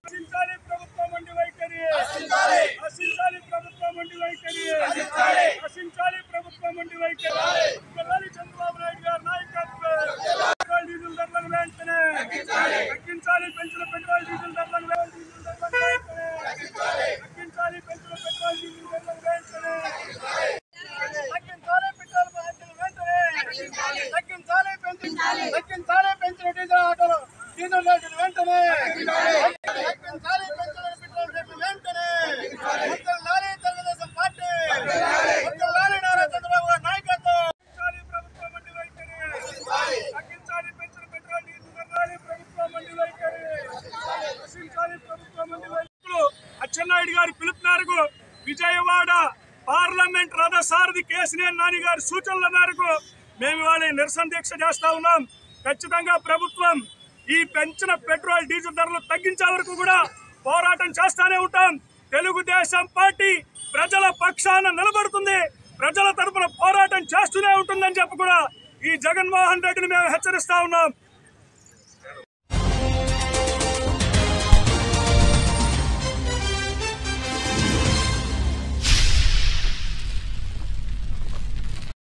రక్షించాలి ప్రభుత్వం వంటి వైఖరి రక్షించాలి ప్రభుత్వం వంటి వైఖరి రక్షించాలి ప్రభుత్వం వంటి వైఖరి పిల్లలు చంద్రబాబు నాయుడు గారి నాయకత్వం పెట్రోల్ డీజిల్ ధరలను వెంటనే తగ్గించాలి పెంచిన పెట్రోల్ డీజిల్ ధరలను వె- డీజిల్ ధరలను వెంటనే తగ్గించాలి పెంచిన పెట్రోల్ డీజిల్ ధరలను వెంటనే తగ్గించాలి పెట్రోల్ ధరలను వెంటనే తగ్గించాలి పెంచిన తగ్గించాలి పెంచిన డీజిల్ ఆటోలు డీజిల్ రేట్లు వెంటనే తగ్గించాలి పెంచిన పెట్రోల్ రేట్లు వెంటనే వద్దలాలి తెలుగుదేశం పార్టీ వద్దలాలి నారా చంద్రబాబు గారి నాయకత్వం తగ్గించాలి ప్రభుత్వం వంటి వైఖరి తగ్గించాలి పెంచిన పెట్రోల్ డీజిల్ ధరలు ప్రభుత్వం వంటి వైఖరి రక్షించాలి ప్రభుత్వం వంటి వైఖరి అచ్చెన్నాయుడు గారి పిలుపు మేరకు విజయవాడ పార్లమెంట్ రథసారథి కేసినేని నాని గారి సూచనల మేరకు మేము ఇవాళ ఈ నిరసన దీక్ష చేస్తా ఉన్నాం ఖచ్చితంగా ప్రభుత్వం ఈ పెంచిన పెట్రోల్ డీజిల్ ధరలు తగ్గించే వరకు కూడా పోరాటం చేస్తానే ఉంటాం తెలుగుదేశం పార్టీ ప్రజల పక్షాన నిలబడుతుంది ప్రజల తరపున పోరాటం చేస్తూనే ఉంటుందని చెప్పి కూడా ఈ జగన్మోహన్ రెడ్డిని మేము హెచ్చరిస్తా ఉన్నాం